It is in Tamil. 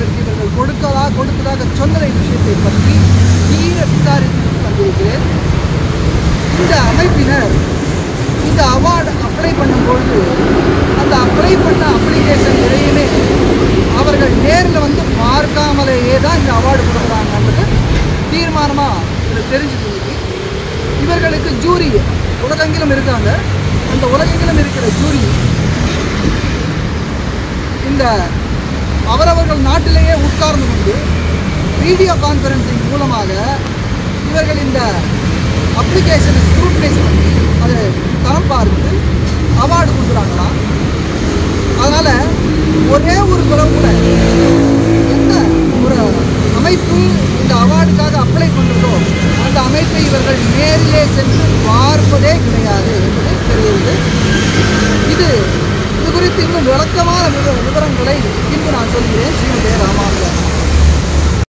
அவர்களுக்கு இவர்கள் கொடுக்கதா கொடுத்ததாக சொன்னதை விஷயத்தை பற்றி தீர விசாரித்து வந்திருக்கிறேன் இந்த அமைப்பினர் இந்த அவார்டு அப்ளை பண்ணும்பொழுது அந்த அப்ளை பண்ண அப்ளிகேஷன் எதையுமே அவர்கள் நேரில் வந்து பார்க்காமலேயே தான் இந்த அவார்டு கொடுக்குறாங்கன்றது தீர்மானமாக எனக்கு தெரிஞ்சுது இன்னைக்கு. இவர்களுக்கு ஜூரி உலகெங்கிலும் இருக்காங்க அந்த உலகெங்கிலும் இருக்கிற ஜூரி இந்த அவரவர்கள் நாட்டிலேயே உட்கார்ந்து கொண்டு வீடியோ கான்ஃபரன்சிங் மூலமாக இவர்கள் இந்த அப்ளிகேஷனை ஸ்க்ரூட்னைஸ் பண்ணி அதை தரம் பார்த்து அவார்டு கொடுக்குறாங்களாம் அதனால் ஒரே ஒரு குறை கூட எந்த ஒரு அமைப்பு இந்த அவார்டுக்காக அப்ளை பண்ணுறதோ அந்த அமைப்பை இவர்கள் நேரிலே சென்று பார்ப்பதே கிடையாது என்பது தெரிகிறது இது இது குறித்து இன்னும் விளக்கமான விவ- விவரங்களை பின்பு நான் சொல்கிறேன் ஸ்ரீமதே ராமானுஜன்